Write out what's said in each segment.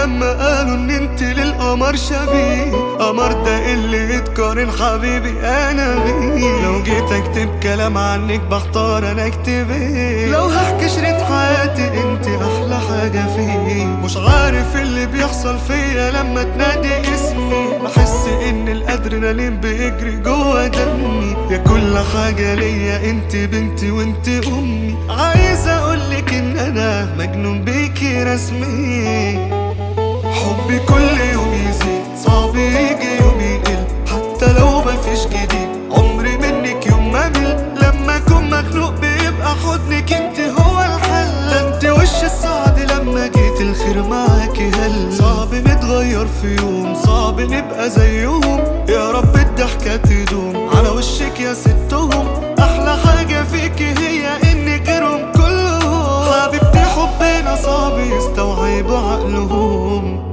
لما قالوا ان انت للقمر شبيه قمر ده اللي يتقارن حبيبي انا بيه لو جيت اكتب كلام عنك بختار انا اكتب ايه لو هحكي شريط حياتي انت احلى حاجة فيه مش عارف اللي بيحصل فيا لما تنادي اسمي بحس ان الادرينالين بيجري جوا دمي يا كل حاجة ليا انت بنتي وانت امي عايز اقولك ان انا مجنون بيكي رسمي حبي كل يوم يزيد صعب يجي يوم يقل حتى لو مفيش جديد عمري منك يوم ما مل لما اكون مخنوق بيبقى حضنك انت هو الحل انت وش السعد لما جيت الخير معاكي هل صعب نتغير في يوم صعب نبقى زيهم يا رب الضحكة تدوم على وشك يا ستهم احلى حاجة فيكي هي انك غيرهم كلهم حبيبتي حبنا صعب يستوعبوا عقلهم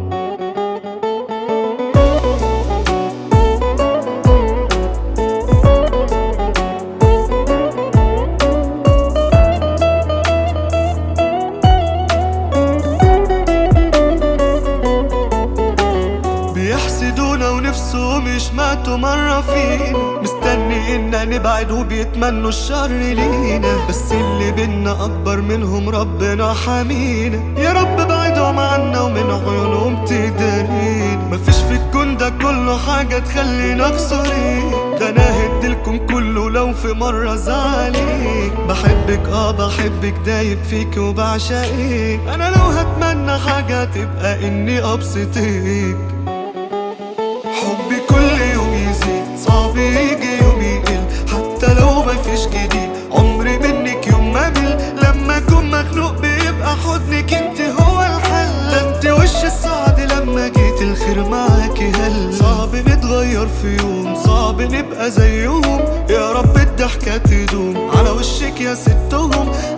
بيحسدونا ونفسهم يشماتوا مرة فينا مستني إنا نبعد وبيتمنوا الشر لينا بس اللي بينا أكبر منهم ربنا حامينا يا رب بعدهم عنا ومن عيونهم تدارينا مفيش في الكون ده كله حاجة تخلينا خسرين ده أنا هديلكم كله لو في مرة زعليك بحبك اه بحبك دايب فيك وبعشقك أنا لو هتمنى حاجة تبقى إني أبسطك حبي كل يوم يزيد صعب يجي يوم يقل حتى لو مفيش جديد عمري منك يوم ما مل لما اكون مخنوق بيبقى حضنك انت هو الحل انت وش السعد لما جيت الخير معاكي هل صعب نتغير في يوم صعب نبقى زيهم يا رب الضحكة تدوم على وشك يا ستهم